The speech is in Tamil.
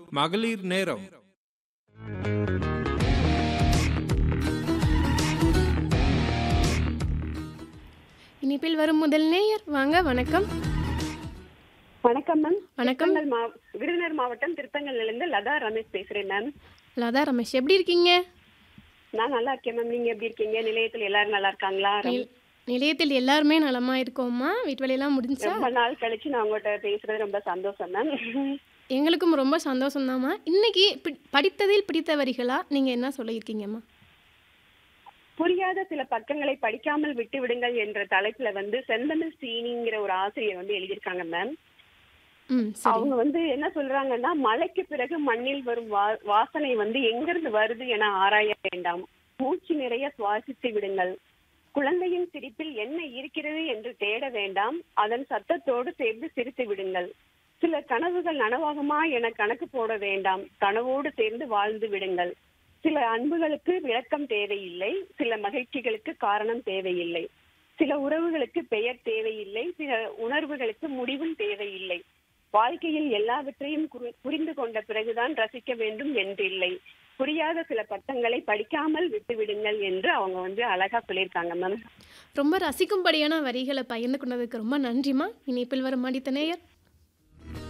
மகளிர் நேரம் இனிப்பில் வரும் முதல் நேயர் வாங்க வணக்கம் வணக்கம் மேம் வணக்கம் திருப்பங்கல் மா விருதுநகர் மாவட்டம் திருப்பங்கல்லேருந்து லதா ரமேஷ் பேசுறேன் மேம் லதா ரமேஷ் எப்படி இருக்கீங்க நான் நல்லா இருக்கேன் மேம் நீங்க எப்படி இருக்கீங்க நிலையத்தில் எல்லாரும் நல்லா இருக்காங்களா ரொம்ப- நில்- நிலையத்தில் எல்லாருமே நலமா இருக்கோம்மா வீட்டு வேலையெல்லாம் முடிஞ்சா ரொம்ப நாள் கழிச்சு நான் உங்கள்கிட்ட பேசுறது ரொம்ப சந்தோஷம் மேம் எங்களுக்கும் ரொம்ப சந்தோஷம்தாம்மா இன்னைக்கு பி- படித்ததில் பிடித்த வரிகளா நீங்க என்ன சொல்லியிருக்கீங்கம்மா புரியாத சில பக்கங்களை படிக்காமல் விட்டு விடுங்கள் என்ற தலைப்புல வந்து செந்தமிழ் சீனிங்கிற ஒரு ஆசிரியர் வந்து எழுதியிருக்காங்க மேம் ம் சரி அவங்க வந்து என்ன சொல்றாங்கன்னா மழைக்கு பிறகு மண்ணில் வரும் வா- வாசனை வந்து எங்கிருந்து வருது என ஆராய வேண்டாம் மூச்சு நிறைய சுவாசித்து விடுங்கள் குழந்தையின் சிரிப்பில் என்ன இருக்கிறது என்று தேட வேண்டாம் அதன் சத்தத்தோடு சேர்ந்து சிரித்து விடுங்கள் சில கனவுகள் நனவாகுமா என கணக்கு போட வேண்டாம் கனவோடு சேர்ந்து வாழ்ந்து விடுங்கள் சில அன்புகளுக்கு விளக்கம் தேவையில்லை சில மகிழ்ச்சிகளுக்கு காரணம் தேவையில்லை சில உறவுகளுக்கு பெயர் தேவையில்லை சில உணர்வுகளுக்கு முடிவும் தேவையில்லை வாழ்க்கையில் எல்லாவற்றையும் குறி- புரிந்து கொண்ட பிறகுதான் ரசிக்க வேண்டும் என்றில்லை புரியாத சில பக்கங்களை படிக்காமல் விட்டுவிடுங்கள் என்று அவங்க வந்து அழகா சொல்லியிருக்காங்க மேம் ரொம்ப ரசிக்கும்படியான வரிகளை பகிர்ந்து கொண்டதுக்கு ரொம்ப நன்றிம்மா இனிப்பில் வரும் மடித்த நேயர்